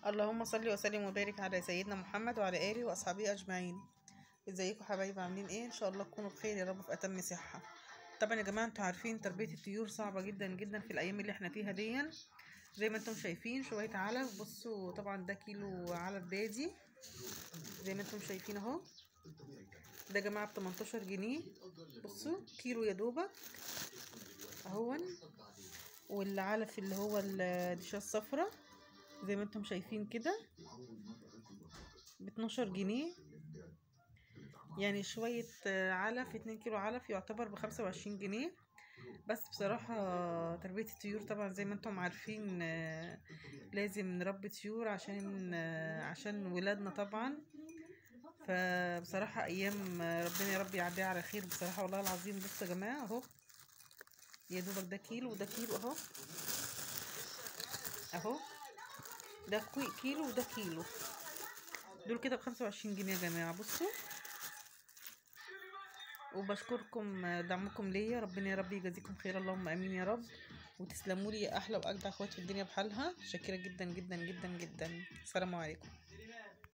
اللهم صل وسلم وبارك على سيدنا محمد وعلى اله واصحابه اجمعين ازيكم حبايبي عاملين ايه ان شاء الله تكونوا بخير يا رب في اتم صحه طبعا يا جماعه انتوا عارفين تربيه الطيور صعبه جدا جدا في الايام اللي احنا فيها دي زي ما انتم شايفين شويه علف بصوا طبعا ده كيلو علف بادي زي ما انتم شايفين اهو ده يا جماعه ب 18 جنيه بصوا كيلو يا دوبك اهون والعلف اللي هو الدشاة الصفرا زي ما انتم شايفين كده ب 12 جنيه يعني شوية علف اتنين كيلو علف يعتبر بخمسة وعشرين جنيه بس بصراحة تربية الطيور طبعا زي ما انتم عارفين لازم نربي طيور عشان عشان ولادنا طبعا فبصراحة أيام ربنا يا رب يعديها على خير بصراحة والله العظيم بصوا يا جماعة أهو يا دوبك ده كيلو وده كيلو أهو أهو ده كيلو وده كيلو دول كده بخمسة وعشرين جنيه يا جماعة بصوا وبشكركم دعمكم ليا ربنا يا رب يجازيكم خير اللهم امين يا رب وتسلموا لي يا احلى واجدع اخوات في الدنيا بحالها شاكره جدا جدا جدا جدا السلام عليكم